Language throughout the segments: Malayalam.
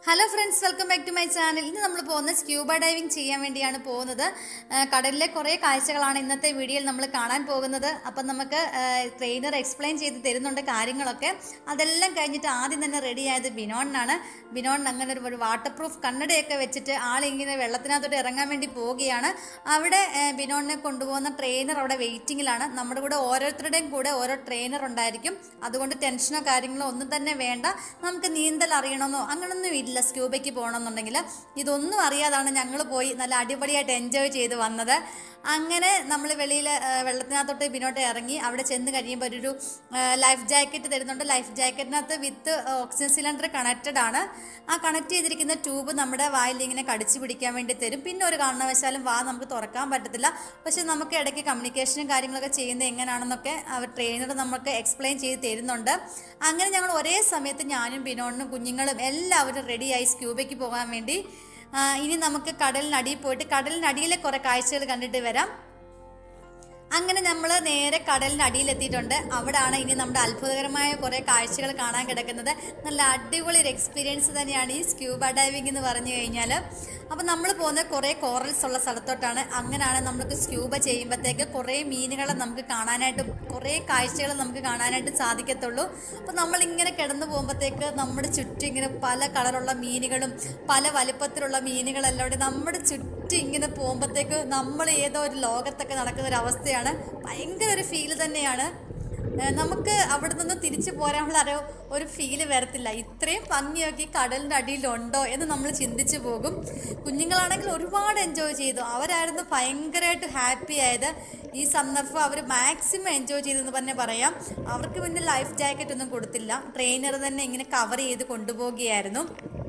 hello friends welcome back to my channel ഇന്ന് നമ്മൾ പോകുന്നത് സ്ക്യൂബ ഡൈവിംഗ് ചെയ്യാൻ വേണ്ടിയാണ് പോകുന്നത് ആ, കടലിലെ കുറേ കാഴ്ചകളാണ് ഇന്നത്തെ വീഡിയോയിൽ നമ്മൾ കാണാൻ പോകുന്നത് അപ്പം നമുക്ക് ട്രെയിനർ എക്സ്പ്ലെയിൻ ചെയ്ത് തരുന്നുണ്ട് കാര്യങ്ങളൊക്കെ അതെല്ലാം കഴിഞ്ഞിട്ട് ആദ്യം തന്നെ റെഡി ആയത് ബിനോണിനാണ് ബിനോൺ അങ്ങനെ ഒരു- ഒരു വാട്ടർ പ്രൂഫ് കണ്ണടയൊക്കെ വെച്ചിട്ട് ആളിങ്ങനെ വെള്ളത്തിനകത്തോട്ട് ഇറങ്ങാൻ വേണ്ടി പോവുകയാണ് അവിടെ ആ, ബിനോണിനെ കൊണ്ടുപോകുന്ന ട്രെയിനർ അവിടെ വെയിറ്റിങ്ങിലാണ് നമ്മുടെ കൂടെ ഓരോരുത്തരുടെയും കൂടെ ഓരോ ട്രെയിനർ ഉണ്ടായിരിക്കും അതുകൊണ്ട് ടെൻഷനോ കാര്യങ്ങളോ ഒന്നും തന്നെ വേണ്ട നമുക്ക് നീന്തൽ അറിയണമെന്നോ അങ്ങനൊന്നും ഇല്ല സ്ക്യൂബയ്ക്ക് പോകണമെന്നുണ്ടെങ്കിൽ ഇതൊന്നും അറിയാതാണ് ഞങ്ങൾ പോയി നല്ല അടിപൊളിയായിട്ട് എൻജോയ് ചെയ്ത് വന്നത് അങ്ങനെ നമ്മൾ വെളിയിൽ വെള്ളത്തിനകത്തോട്ട് പിന്നോട്ട് ഇറങ്ങി അവിടെ ചെന്ന് കഴിയുമ്പോൾ ഒരു ലൈഫ് ജാക്കറ്റ് തരുന്നുണ്ട് ലൈഫ് ജാക്കറ്റിനകത്ത് വിത്ത് ഓക്സിജൻ സിലിണ്ടർ കണക്റ്റഡ് ആണ് ആ കണക്ട് ചെയ്തിരിക്കുന്ന ട്യൂബ് നമ്മുടെ വായിൽ ഇങ്ങനെ കടിച്ചു പിടിക്കാൻ വേണ്ടി തരും പിന്നെ ഒരു കാരണവശാലും വാ നമുക്ക് തുറക്കാൻ പറ്റത്തില്ല പക്ഷെ നമുക്ക് ഇടയ്ക്ക് കമ്മ്യൂണിക്കേഷനും കാര്യങ്ങളൊക്കെ ചെയ്യുന്നത് എങ്ങനെയാണെന്നൊക്കെ അവർ ട്രെയിനർ നമുക്ക് എക്സ്പ്ലെയിൻ ചെയ്ത് തരുന്നുണ്ട് അങ്ങനെ ഞങ്ങൾ ഒരേ സമയത്ത് ഞാനും ബിനോണിനും കുഞ്ഞുങ്ങളും എല്ലാവരും റെഡിയായി സ്ക്യൂബയ്ക്ക് പോകാൻ വേണ്ടി ആ, ഇനി നമുക്ക് കടലിനടിയിൽ പോയിട്ട് കടലിനടിയിലെ കുറേ കാഴ്ചകൾ കണ്ടിട്ട് വരാം അങ്ങനെ നമ്മൾ നേരെ കടലിനടിയിലെത്തിയിട്ടുണ്ട് അവിടാണ് ഇനി നമ്മുടെ അത്ഭുതകരമായ കുറേ കാഴ്ചകൾ കാണാൻ കിടക്കുന്നത് നല്ല അടിപൊളി ഒരു എക്സ്പീരിയൻസ് തന്നെയാണ് ഈ സ്ക്യൂബ ഡൈവിംഗ് എന്ന് പറഞ്ഞു കഴിഞ്ഞാൽ അപ്പോൾ നമ്മൾ പോകുന്നത് കുറേ കോറൽസ് ഉള്ള സ്ഥലത്തോട്ടാണ് അങ്ങനെയാണ് നമുക്ക് സ്ക്യൂബ ചെയ്യുമ്പോഴത്തേക്ക് കുറേ മീനുകളെ നമുക്ക് കാണാനായിട്ട് കുറേ കാഴ്ചകൾ നമുക്ക് കാണാനായിട്ട് സാധിക്കത്തുള്ളൂ അപ്പോൾ നമ്മളിങ്ങനെ കിടന്നു പോകുമ്പോഴത്തേക്ക് നമ്മുടെ ചുറ്റും ഇങ്ങനെ പല കളറുള്ള മീനുകളും പല വലുപ്പത്തിലുള്ള മീനുകളെല്ലാം കൂടി നമ്മുടെ ചുറ്റും ഇങ്ങനെ പോകുമ്പോഴത്തേക്ക് നമ്മൾ ഏതോ ഒരു ലോകത്തൊക്കെ നടക്കുന്ന ഒരു അവസ്ഥയാണ് ഭയങ്കര ഒരു ഫീല് തന്നെയാണ് ഏഹ് നമുക്ക് അവിടെ നിന്ന് തിരിച്ചു പോരാനുള്ള അറിയോ ഒരു ഫീല് വരത്തില്ല ഇത്രയും ഭംഗിയൊക്കെ ഈ കടലിൻ്റെ അടിയിലുണ്ടോ എന്ന് നമ്മൾ ചിന്തിച്ചു പോകും കുഞ്ഞുങ്ങളാണെങ്കിൽ ഒരുപാട് എൻജോയ് ചെയ്തു അവരായിരുന്നു ഭയങ്കരമായിട്ട് ഹാപ്പി ആയത് ഈ സന്ദർഭം അവർ മാക്സിമം എൻജോയ് ചെയ്തെന്ന് തന്നെ പറയാം അവർക്ക് പിന്നെ ലൈഫ് ജാക്കറ്റ് ഒന്നും കൊടുത്തില്ല ട്രെയിനർ തന്നെ ഇങ്ങനെ കവർ ചെയ്ത് കൊണ്ടുപോവുകയായിരുന്നു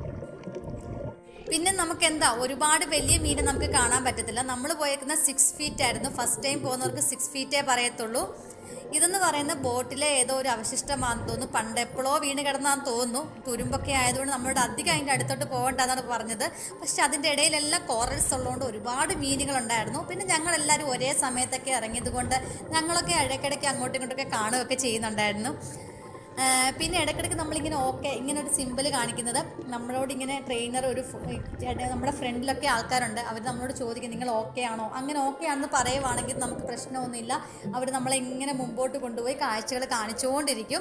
പിന്നെ നമുക്ക് എന്താ ഒരുപാട് വലിയ മീനെ നമുക്ക് കാണാൻ പറ്റത്തില്ല നമ്മൾ പോയേക്കുന്ന സിക്സ് ഫീറ്റ് ആയിരുന്നു ഫസ്റ്റ് ടൈം പോകുന്നവർക്ക് സിക്സ് ഫീറ്റേ പറയത്തുള്ളൂ ഇതെന്ന് പറയുന്ന ബോട്ടിലെ ഏതോ ഒരു അവശിഷ്ടമാണെന്ന് തോന്നുന്നു പണ്ട് എപ്പോഴോ വീണ് കിടന്നാന്ന് തോന്നുന്നു തുരുമ്പൊക്കെ ആയതുകൊണ്ട് നമ്മളോട് അധികം അതിൻ്റെ അടുത്തോട്ട് പോകണ്ടെന്നാണ് പറഞ്ഞത് പക്ഷെ അതിൻ്റെ ഇടയിലെല്ലാം കോറൽസ് ഉള്ളതുകൊണ്ട് ഒരുപാട് മീനുകളുണ്ടായിരുന്നു പിന്നെ ഞങ്ങളെല്ലാവരും ഒരേ സമയത്തൊക്കെ ഇറങ്ങിയത് കൊണ്ട് ഞങ്ങളൊക്കെ ഇടയ്ക്കിടയ്ക്ക് അങ്ങോട്ടും ഇങ്ങോട്ടൊക്കെ കാണുകയൊക്കെ ചെയ്യുന്നുണ്ടായിരുന്നു ആ, പിന്നെ ഇടയ്ക്കിടയ്ക്ക് നമ്മളിങ്ങനെ ഓക്കെ ഇങ്ങനെ ഒരു സിമ്പിൾ കാണിക്കുന്നത് നമ്മളോട് ഇങ്ങനെ ട്രെയിനർ ഒരു ഫ- ചേട്ടാ, നമ്മുടെ ഫ്രണ്ടിലൊക്കെ ആൾക്കാരുണ്ട് അവർ നമ്മളോട് ചോദിക്കും നിങ്ങൾ ഓക്കെ ആണോ അങ്ങനെ ഓക്കെ ആണെന്ന് പറയുവാണെങ്കിൽ നമുക്ക് പ്രശ്നമൊന്നുമില്ല അവർ നമ്മളെ ഇങ്ങനെ മുമ്പോട്ട് കൊണ്ടുപോയി കാഴ്ചകൾ കാണിച്ചുകൊണ്ടിരിക്കും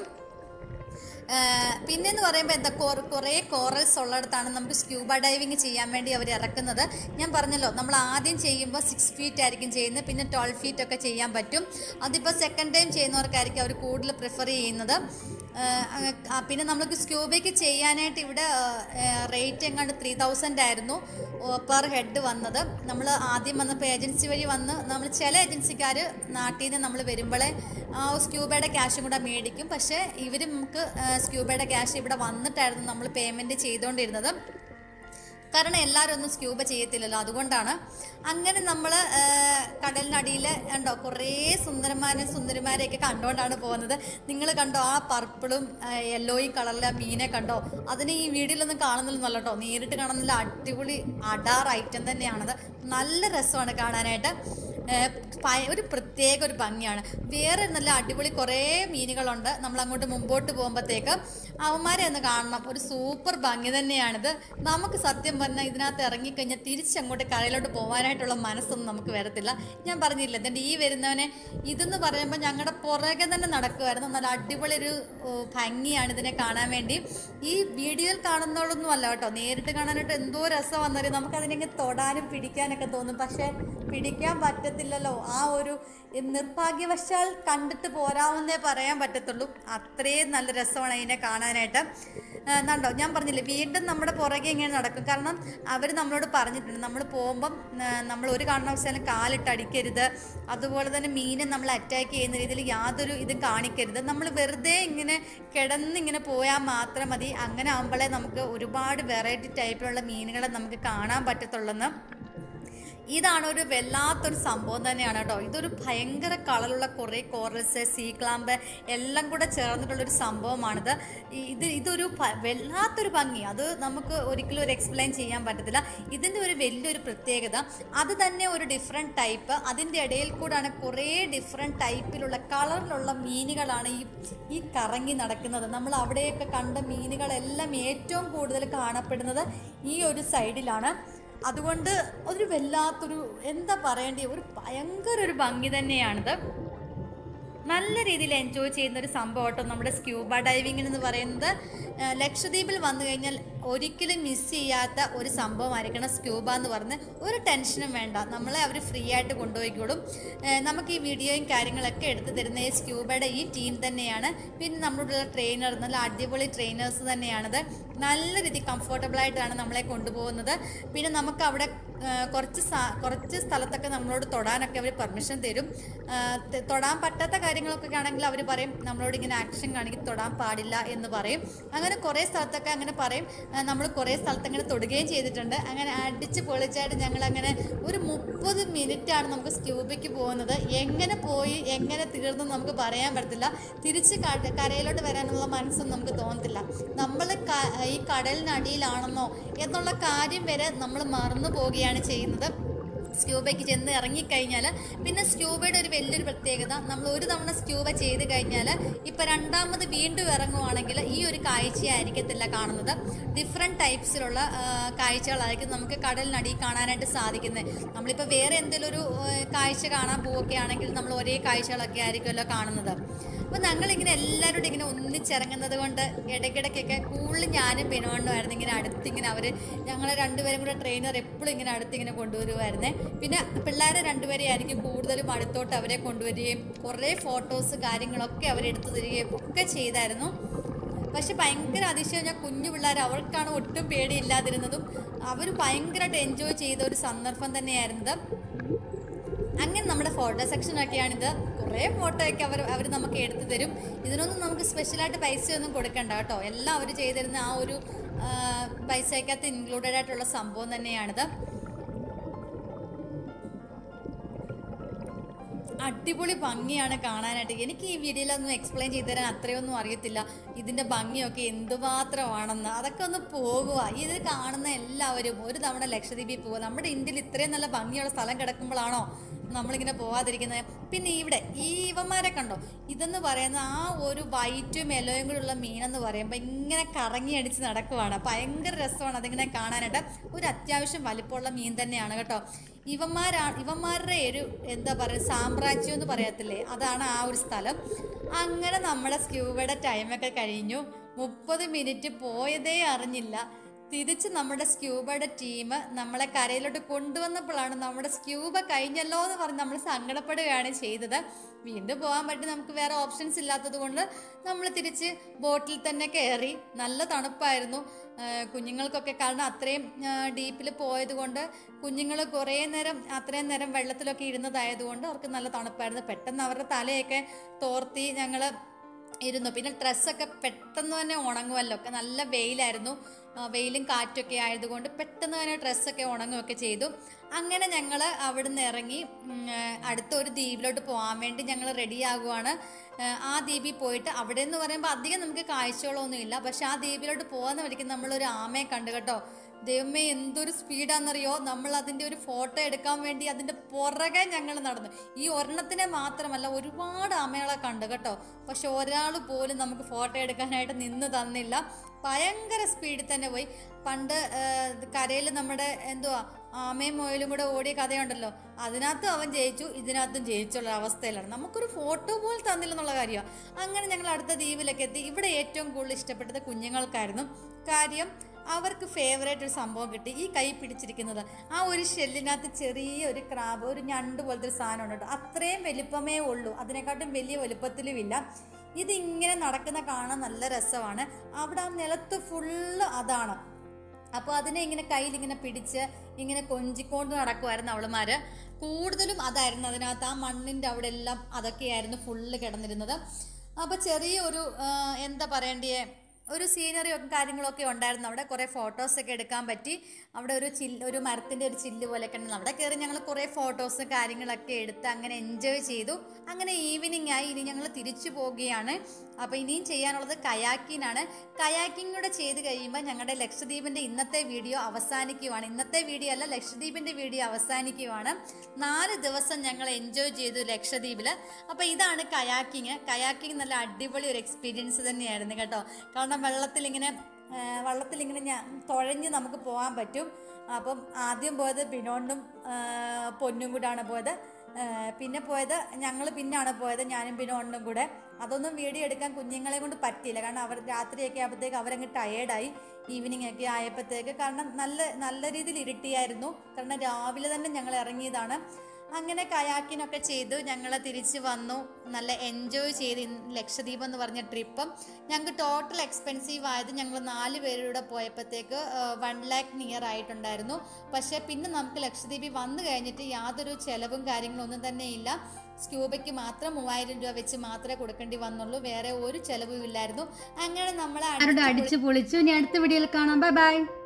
പിന്നെന്ന് പറയുമ്പോൾ എന്താ കൊറ കുറേ കോറൽസ് ഉള്ളിടത്താണ് നമുക്ക് സ്ക്യൂബ ഡൈവിങ് ചെയ്യാൻ വേണ്ടി അവർ ഇറക്കുന്നത് ഞാൻ പറഞ്ഞല്ലോ നമ്മൾ ആദ്യം ചെയ്യുമ്പോൾ സിക്സ് ഫീറ്റ് ആയിരിക്കും ചെയ്യുന്നത് പിന്നെ ട്വൽവ് ഫീറ്റ് ഒക്കെ ചെയ്യാൻ പറ്റും അതിപ്പോൾ സെക്കൻഡ് ടൈം ചെയ്യുന്നവർക്കായിരിക്കും അവർ കൂടുതൽ പ്രിഫർ ചെയ്യുന്നത് ഏഹ് ആ, പിന്നെ നമുക്ക് സ്ക്യൂബയ്ക്ക് ചെയ്യാനായിട്ട് ഇവിടെ റേറ്റ് എങ്ങാണ്ട് ത്രീ തൗസൻഡ് ആയിരുന്നു പെർ ഹെഡ് വന്നത് നമ്മൾ ആദ്യം വന്നപ്പോൾ ഏജൻസി വഴി വന്ന് നമ്മൾ ചില ഏജൻസിക്കാർ നാട്ടിൽ നിന്ന് നമ്മൾ വരുമ്പോഴേ ആ സ്ക്യൂബയുടെ ക്യാഷും കൂടെ മേടിക്കും പക്ഷേ ഇവർ നമുക്ക് സ്ക്യൂബയുടെ ക്യാഷ് ഇവിടെ വന്നിട്ടായിരുന്നു നമ്മൾ പേയ്മെൻറ്റ് ചെയ്തുകൊണ്ടിരുന്നത് കാരണം എല്ലാവരും ഒന്നും സ്ക്യൂബ ചെയ്യത്തില്ലല്ലോ അതുകൊണ്ടാണ് അങ്ങനെ നമ്മൾ കടലിനടിയിൽ ഉണ്ടോ കുറേ സുന്ദരന്മാരും സുന്ദരിമാരെയൊക്കെ കണ്ടുകൊണ്ടാണ് പോകുന്നത് നിങ്ങൾ കണ്ടോ ആ പർപ്പിളും യെല്ലോയും കളറിലെ ആ മീനെ കണ്ടോ അതിന് ഈ വീഡിയോയിലൊന്നും കാണുന്നില്ലെന്നല്ല കേട്ടോ നേരിട്ട് കാണുന്നില്ല അടിപൊളി അഡാർ ഐറ്റം തന്നെയാണത് നല്ല രസമാണ് കാണാനായിട്ട് ഏഹ് പയ- ഒരു പ്രത്യേക ഒരു ഭംഗിയാണ് വേറെ നല്ല അടിപൊളി കുറേ മീനുകളുണ്ട് നമ്മൾ അങ്ങോട്ട് മുമ്പോട്ട് പോകുമ്പോഴത്തേക്ക് അവന്മാരെ ഒന്ന് കാണണം ഒരു സൂപ്പർ ഭംഗി തന്നെയാണിത് നമുക്ക് സത്യം പറഞ്ഞാൽ ഇതിനകത്ത് ഇറങ്ങിക്കഴിഞ്ഞാൽ തിരിച്ചങ്ങോട്ട് കരയിലോട്ട് പോകാനായിട്ടുള്ള മനസ്സൊന്നും നമുക്ക് വരത്തില്ല ഞാൻ പറഞ്ഞില്ല എന്നിട്ട് ഈ വരുന്നവനെ ഇതെന്ന് പറയുമ്പോൾ ഞങ്ങളുടെ പുറകെ തന്നെ നടക്കുമായിരുന്നു നല്ല അടിപൊളി ഒരു ഓ, ഭംഗിയാണ് ഇതിനെ കാണാൻ വേണ്ടി ഈ വീഡിയോയിൽ കാണുന്നതൊന്നും അല്ല കേട്ടോ നേരിട്ട് കാണാനായിട്ട് എന്തോ രസം വന്നാലും നമുക്കതിനെ തൊടാനും പിടിക്കാനൊക്കെ തോന്നും പക്ഷേ പിടിക്കാൻ പറ്റത്തില്ലല്ലോ ആ ഒരു നിർഭാഗ്യവശാൽ കണ്ടിട്ട് പോരാവുന്നേ പറയാൻ പറ്റത്തുള്ളൂ അത്രയും നല്ല രസമാണ് അതിനെ കാണാനായിട്ട് എന്നുണ്ടോ ഞാൻ പറഞ്ഞില്ലേ വീണ്ടും നമ്മുടെ പുറകെ ഇങ്ങനെ നടക്കും കാരണം അവർ നമ്മളോട് പറഞ്ഞിട്ടുണ്ട് നമ്മൾ പോകുമ്പം ആ, നമ്മൾ ഒരു കാരണവശാലും കാലിട്ട് അടിക്കരുത് അതുപോലെ തന്നെ മീനെ നമ്മൾ അറ്റാക്ക് ചെയ്യുന്ന രീതിയിൽ യാതൊരു ഇതും കാണിക്കരുത് നമ്മൾ വെറുതെ ഇങ്ങനെ കിടന്നിങ്ങനെ പോയാൽ മാത്രം മതി അങ്ങനെ ആകുമ്പോഴേ നമുക്ക് ഒരുപാട് വെറൈറ്റി ടൈപ്പിലുള്ള മീനുകളെ നമുക്ക് കാണാൻ പറ്റത്തുള്ളെന്ന് ഇതാണ് ഒരു വല്ലാത്തൊരു സംഭവം തന്നെയാണ് കേട്ടോ ഇതൊരു ഭയങ്കര കളറുള്ള കുറേ കോറൽസ് സീ ക്ലാമ്പ് എല്ലാം കൂടെ ചേർന്നിട്ടുള്ളൊരു സംഭവമാണിത് ഈ- ഇത് ഇതൊരു ഭ- വല്ലാത്തൊരു ഭംഗി അത് നമുക്ക് ഒരിക്കലും ഒരു എക്സ്പ്ലെയിൻ ചെയ്യാൻ പറ്റത്തില്ല ഇതിൻ്റെ ഒരു വലിയൊരു പ്രത്യേകത അത് തന്നെ ഒരു ഡിഫറെൻറ്റ് ടൈപ്പ് അതിൻ്റെ ഇടയിൽ കൂടാണ് കുറേ ഡിഫറെൻറ്റ് ടൈപ്പിലുള്ള കളറിലുള്ള മീനുകളാണ് ഈ ഈ കറങ്ങി നടക്കുന്നത് നമ്മൾ അവിടെയൊക്കെ കണ്ട മീനുകളെല്ലാം ഏറ്റവും കൂടുതൽ കാണപ്പെടുന്നത് ഈ ഒരു സൈഡിലാണ് അതുകൊണ്ട് ഒരു വല്ലാത്തൊരു എന്താ പറയേണ്ടി ഒരു ഭയങ്കര ഒരു ഭംഗി തന്നെയാണിത് നല്ല രീതിയിൽ എൻജോയ് ചെയ്യുന്ന ഒരു സംഭവം കേട്ടോ നമ്മുടെ സ്ക്യൂബ ഡൈവിംഗ് എന്ന് പറയുന്നത് ആ, ലക്ഷദ്വീപിൽ വന്നു കഴിഞ്ഞാൽ ഒരിക്കലും മിസ് ചെയ്യാത്ത ഒരു സംഭവമായിരിക്കണം സ്ക്യൂബ എന്ന് പറഞ്ഞ് ഒരു ടെൻഷനും വേണ്ട നമ്മളെ അവർ ഫ്രീ ആയിട്ട് കൊണ്ടുപോയിക്കോളും ആ, നമുക്ക് ഈ വീഡിയോയും കാര്യങ്ങളൊക്കെ എടുത്തു തരുന്ന ഈ സ്ക്യൂബയുടെ ഈ ടീം തന്നെയാണ് പിന്നെ നമ്മുടെ ട്രെയിനർ നല്ല അടിപൊളി ട്രെയിനേഴ്സ് തന്നെയാണത് നല്ല രീതി കംഫർട്ടബിൾ ആയിട്ടാണ് നമ്മളെ കൊണ്ടുപോകുന്നത് പിന്നെ നമുക്ക് അവിടെ ആ, കുറച്ച് സ- കുറച്ച് സ്ഥലത്തൊക്കെ നമ്മളോട് തൊടാനൊക്കെ അവർ പെർമിഷൻ തരും ആ, ത- തൊടാൻ പറ്റാത്ത കാര്യങ്ങളൊക്കെ ആണെങ്കിൽ അവർ പറയും നമ്മളോട് ഇങ്ങനെ ആക്ഷൻ കാണിക്കും തൊടാൻ പാടില്ല എന്ന് പറയും അങ്ങനെ കുറേ സ്ഥലത്തൊക്കെ അങ്ങനെ പറയും നമ്മൾ കുറേ സ്ഥലത്ത് അങ്ങനെ തൊടുകയും ചെയ്തിട്ടുണ്ട് അങ്ങനെ അടിച്ച് പൊളിച്ചായിട്ട് ഞങ്ങൾ അങ്ങനെ ഒരു മുപ്പത് ആണ് നമുക്ക് സ്ക്യൂബയ്ക്ക് പോകുന്നത് എങ്ങനെ പോയി എങ്ങനെ തീർന്നു നമുക്ക് പറയാൻ പറ്റത്തില്ല തിരിച്ച് ക- കരയിലോട്ട് വരാനുള്ള മനസ്സൊന്നും നമുക്ക് തോന്നത്തില്ല നമ്മൾ ഈ കടലിനടിയിലാണെന്നോ എന്നുള്ള കാര്യം വരെ നമ്മൾ മറന്നു പോവുകയാണ് ചെയ്യുന്നത് സ്ക്യൂബയ്ക്ക് ചെന്ന് ഇറങ്ങിക്കഴിഞ്ഞാൽ പിന്നെ സ്ക്യൂബയുടെ ഒരു വലിയൊരു പ്രത്യേകത നമ്മൾ ഒരു തവണ സ്ക്യൂബ ചെയ്ത് കഴിഞ്ഞാൽ ഇപ്പം രണ്ടാമത് വീണ്ടും ഇറങ്ങുവാണെങ്കിൽ ഈ ഒരു കാഴ്ചയായിരിക്കത്തില്ല കാണുന്നത് ഡിഫറെൻറ്റ് ടൈപ്സിലുള്ള ആ, കാഴ്ചകളായിരിക്കും നമുക്ക് കടലിനടിയിൽ കാണാനായിട്ട് സാധിക്കുന്നത് നമ്മളിപ്പോൾ വേറെ എന്തെങ്കിലും ഒരു ആ, കാഴ്ച കാണാൻ പോവുകയൊക്കെ ആണെങ്കിൽ നമ്മൾ ഒരേ കാഴ്ചകളൊക്കെ ആയിരിക്കുമല്ലോ കാണുന്നത് അപ്പോൾ ഞങ്ങളിങ്ങനെ എല്ലാവരും കൂടി ഇങ്ങനെ ഒന്നിച്ചിറങ്ങുന്നത് കൊണ്ട് ഇടയ്ക്കിടയ്ക്കൊക്കെ കൂടുതൽ ഞാനും ബിനോണ്ണുമായിരുന്നു ഇങ്ങനെ അടുത്തിങ്ങനെ അവർ ഞങ്ങളെ രണ്ടുപേരും കൂടെ ട്രെയിനർ എപ്പോഴും ഇങ്ങനെ അടുത്തിങ്ങനെ കൊണ്ടുവരുമായിരുന്നേ പിന്നെ പിള്ളേരെ രണ്ടുപേരെ ആയിരിക്കും കൂടുതലും അടുത്തോട്ട് അവരെ കൊണ്ടുവരികയും കുറേ ഫോട്ടോസ് കാര്യങ്ങളൊക്കെ അവരെടുത്തു തരികയും ഒക്കെ ചെയ്തായിരുന്നു പക്ഷെ ഭയങ്കര അതിശയം ഞാൻ കുഞ്ഞു പിള്ളേർ അവർക്കാണ് ഒട്ടും പേടിയില്ലാതിരുന്നതും അവർ ഭയങ്കരമായിട്ട് എൻജോയ് ചെയ്ത ഒരു സന്ദർഭം തന്നെയായിരുന്നത് അങ്ങനെ നമ്മുടെ ഫോട്ടോ സെക്ഷനൊക്കെയാണിത് കുറേ ഫോട്ടോ ഒക്കെ അവർ അവർ നമുക്ക് എടുത്തു തരും ഇതിനൊന്നും നമുക്ക് സ്പെഷ്യലായിട്ട് പൈസയൊന്നും കൊടുക്കണ്ട കേട്ടോ എല്ലാം അവർ ചെയ്തിരുന്ന ആ ഒരു ആ, പൈസയ്ക്കകത്ത് ഇൻക്ലൂഡഡ് ആയിട്ടുള്ള സംഭവം തന്നെയാണിത് അടിപൊളി ഭംഗിയാണ് കാണാനായിട്ട് എനിക്ക് ഈ വീഡിയോയിലൊന്നും എക്സ്പ്ലെയിൻ ചെയ്തു തരാൻ അത്രയൊന്നും അറിയത്തില്ല ഇതിൻ്റെ ഭംഗിയൊക്കെ എന്തുമാത്രമാണെന്ന് അതൊക്കെ ഒന്ന് പോകുക ഇത് കാണുന്ന എല്ലാവരും ഒരു തവണ ലക്ഷദ്വീപിൽ പോകുക നമ്മുടെ ഇന്ത്യയിൽ ഇത്രയും നല്ല ഭംഗിയുള്ള സ്ഥലം കിടക്കുമ്പോഴാണോ നമ്മളിങ്ങനെ പോവാതിരിക്കുന്നത് പിന്നെ ഇവിടെ ഈ ഇവന്മാരെ കണ്ടോ ഇതെന്ന് പറയുന്ന ആ ഒരു വൈറ്റും യെല്ലോയും കൂടെ ഉള്ള മീനെന്ന് പറയുമ്പോൾ ഇങ്ങനെ കറങ്ങി അടിച്ച് നടക്കുവാണ് ഭയങ്കര രസമാണ് അതിങ്ങനെ കാണാനായിട്ട് ഒരു അത്യാവശ്യം വലിപ്പമുള്ള മീൻ തന്നെയാണ് കേട്ടോ ഇവന്മാരാ ഇവന്മാരുടെ ഒരു എന്താ പറയുക സാമ്രാജ്യം എന്ന് പറയത്തില്ലേ അതാണ് ആ ഒരു സ്ഥലം അങ്ങനെ നമ്മുടെ സ്ക്യൂബയുടെ ടൈമൊക്കെ കഴിഞ്ഞു മുപ്പത് മിനിറ്റ് പോയതേ അറിഞ്ഞില്ല തിരിച്ച് നമ്മുടെ സ്ക്യൂബയുടെ ടീം നമ്മളെ കരയിലോട്ട് കൊണ്ടുവന്നപ്പോഴാണ് നമ്മുടെ സ്ക്യൂബ കഴിഞ്ഞല്ലോ എന്ന് പറഞ്ഞ് നമ്മൾ സങ്കടപ്പെടുകയാണ് ചെയ്തത് വീണ്ടും പോകാൻ പറ്റി നമുക്ക് വേറെ ഓപ്ഷൻസ് ഇല്ലാത്തത് കൊണ്ട് നമ്മൾ തിരിച്ച് ബോട്ടിൽ തന്നെ കയറി നല്ല തണുപ്പായിരുന്നു ആ, കുഞ്ഞുങ്ങൾക്കൊക്കെ കാരണം അത്രയും ഡീപ്പിൽ പോയത് കൊണ്ട് കുഞ്ഞുങ്ങൾ കുറേ നേരം അത്രയും നേരം വെള്ളത്തിലൊക്കെ ഇരുന്നതായതുകൊണ്ട് അവർക്ക് നല്ല തണുപ്പായിരുന്നു പെട്ടെന്ന് അവരുടെ തലയൊക്കെ തോർത്തി ഞങ്ങൾ ഇരുന്നു പിന്നെ ഡ്രസ്സൊക്കെ പെട്ടെന്ന് തന്നെ ഉണങ്ങുമല്ലോ ഒക്കെ നല്ല വെയിലായിരുന്നു ആ, വെയിലും കാറ്റൊക്കെ ആയതുകൊണ്ട് പെട്ടെന്ന് തന്നെ ഡ്രസ്സൊക്കെ ഉണങ്ങുകയൊക്കെ ചെയ്തു അങ്ങനെ ഞങ്ങൾ അവിടുന്ന് ഇറങ്ങി ഉം, ആ, അടുത്ത ഒരു ദ്വീപിലോട്ട് പോകാൻ വേണ്ടി ഞങ്ങൾ റെഡിയാകുവാണ് ആ, ആ ദ്വീപിൽ പോയിട്ട് അവിടെ എന്ന് പറയുമ്പോൾ അധികം നമുക്ക് കാഴ്ചകളൊന്നുമില്ല പക്ഷെ ആ ദ്വീപിലോട്ട് പോകുന്ന വഴിക്ക് നമ്മളൊരു ആമയെ കണ്ടു കേട്ടോ ദൈവമേ എന്തൊരു സ്പീഡാണെന്നറിയോ നമ്മൾ അതിൻ്റെ ഒരു ഫോട്ടോ എടുക്കാൻ വേണ്ടി അതിൻ്റെ പുറകെ ഞങ്ങൾ നടന്നു ഈ ഒരെണ്ണത്തിനെ മാത്രമല്ല ഒരുപാട് ആമകളെ കണ്ടു കേട്ടോ പക്ഷെ ഒരാൾ പോലും നമുക്ക് ഫോട്ടോ എടുക്കാനായിട്ട് നിന്ന് തന്നില്ല ഭയങ്കര സ്പീഡിൽ തന്നെ പോയി പണ്ട് കരയിൽ നമ്മുടെ എന്തുവാ ആമയും മുയലും കൂടെ ഓടിയ കഥയുണ്ടല്ലോ അതിനകത്തും അവൻ ജയിച്ചു ഇതിനകത്തും ജയിച്ചുള്ള അവസ്ഥയിലാണ് നമുക്കൊരു ഫോട്ടോ പോലും തന്നില്ലെന്നുള്ള കാര്യമാണ് അങ്ങനെ ഞങ്ങൾ അടുത്ത ദ്വീപിലൊക്കെ എത്തി ഇവിടെ ഏറ്റവും കൂടുതൽ ഇഷ്ടപ്പെട്ടത് കുഞ്ഞുങ്ങൾക്കായിരുന്നു കാര്യം അവർക്ക് ഫേവറേറ്റ് ഒരു സംഭവം കിട്ടി ഈ കൈ പിടിച്ചിരിക്കുന്നത് ആ ഒരു ഷെല്ലിനകത്ത് ചെറിയ ഒരു ക്രാബ് ഒരു ഞണ്ട് പോലത്തെ ഒരു സാധനം ഉണ്ട് കേട്ടോ അത്രയും വലിപ്പമേ ഉള്ളൂ അതിനെക്കാട്ടും വലിയ വലുപ്പത്തിലും ഇല്ല ഇതിങ്ങനെ നടക്കുന്ന കാണാൻ നല്ല രസമാണ് അവിടെ ആ നിലത്ത് ഫുള്ള് അതാണ് അപ്പോൾ അതിനെ ഇങ്ങനെ കയ്യിൽ ഇങ്ങനെ പിടിച്ച് ഇങ്ങനെ കൊഞ്ചിക്കൊണ്ട് നടക്കുമായിരുന്നു അവളുമാര് കൂടുതലും അതായിരുന്നു അതിനകത്ത് ആ മണ്ണിൻ്റെ അവിടെ എല്ലാം അതൊക്കെയായിരുന്നു ഫുള്ള് കിടന്നിരുന്നത് അപ്പോൾ ചെറിയൊരു ആ, എന്താ പറയണ്ടേ ഒരു സീനറി ഒക്കെ കാര്യങ്ങളൊക്കെ ഉണ്ടായിരുന്നു അവിടെ കുറേ ഫോട്ടോസൊക്കെ എടുക്കാൻ പറ്റി അവിടെ ഒരു ചില്ല് ഒരു മരത്തിൻ്റെ ഒരു ചില്ല് പോലെയൊക്കെ ഉണ്ടായിരുന്നു അവിടെ കയറി ഞങ്ങൾ കുറേ ഫോട്ടോസ് കാര്യങ്ങളൊക്കെ എടുത്ത് അങ്ങനെ എൻജോയ് ചെയ്തു അങ്ങനെ ഈവനിങ് ആയി ഇനി ഞങ്ങൾ തിരിച്ചു പോവുകയാണ് അപ്പോൾ ഇനിയും ചെയ്യാനുള്ളത് കയാക്കിനാണ് കയാക്കിംഗ് കൂടെ ചെയ്ത് കഴിയുമ്പോൾ ഞങ്ങളുടെ ലക്ഷദ്വീപിൻ്റെ ഇന്നത്തെ വീഡിയോ അവസാനിക്കുവാണ് ഇന്നത്തെ വീഡിയോ അല്ല ലക്ഷദ്വീപിൻ്റെ വീഡിയോ അവസാനിക്കുവാണ് നാല് ദിവസം ഞങ്ങൾ എൻജോയ് ചെയ്തു ലക്ഷദ്വീപിൽ അപ്പോൾ ഇതാണ് കയാക്കിങ് കയാക്കിങ് നല്ല അടിപൊളി ഒരു എക്സ്പീരിയൻസ് തന്നെയായിരുന്നു കേട്ടോ കാരണം വെള്ളത്തിൽ ഇങ്ങനെ വെള്ളത്തിൽ ഇങ്ങനെ ഞാൻ തുഴഞ്ഞ് നമുക്ക് പോകാൻ പറ്റും അപ്പം ആദ്യം പോയത് ബിനോണ്ടും പൊന്നും കൂടാണ് പോയത് ആ, പിന്നെ പോയത് ഞങ്ങൾ പിന്നാണ് പോയത് ഞാനും ബിനോണ്ടും കൂടെ അതൊന്നും വീഡിയോ എടുക്കാൻ കുഞ്ഞുങ്ങളെ കൊണ്ട് പറ്റിയില്ല കാരണം അവർ രാത്രിയൊക്കെ ആകുമ്പോഴത്തേക്ക് അവരങ്ങ് ടയേർഡായി ഈവനിങ് ഒക്കെ ആയപ്പോഴത്തേക്ക് കാരണം നല്ല നല്ല രീതിയിൽ ഇരുട്ടിയായിരുന്നു കാരണം രാവിലെ തന്നെ ഞങ്ങൾ ഇറങ്ങിയതാണ് അങ്ങനെ കയാക്കിനൊക്കെ ചെയ്തു ഞങ്ങൾ തിരിച്ച് വന്നു നല്ല എൻജോയ് ചെയ്ത് ഇന്ന് ലക്ഷദ്വീപ് എന്ന് പറഞ്ഞ ട്രിപ്പും ഞങ്ങൾക്ക് ടോട്ടൽ എക്സ്പെൻസീവ് ആയത് ഞങ്ങൾ നാല് പേരുടെ പോയപ്പോഴത്തേക്ക് വൺ ലാക്ക് നിയർ ആയിട്ടുണ്ടായിരുന്നു പക്ഷേ പിന്നെ നമുക്ക് ലക്ഷദ്വീപിൽ വന്നു കഴിഞ്ഞിട്ട് യാതൊരു ചെലവും കാര്യങ്ങളും ഒന്നും തന്നെ ഇല്ല സ്ക്യൂബയ്ക്ക് മാത്രം മൂവായിരം രൂപ വെച്ച് മാത്രമേ കൊടുക്കേണ്ടി വന്നുള്ളൂ വേറെ ഒരു ചെലവും ഇല്ലായിരുന്നു അങ്ങനെ നമ്മൾ ആരോട് അടിച്ചു പൊളിച്ചു ഇനി അടുത്ത വീഡിയോയിൽ കാണാം ബൈ ബൈ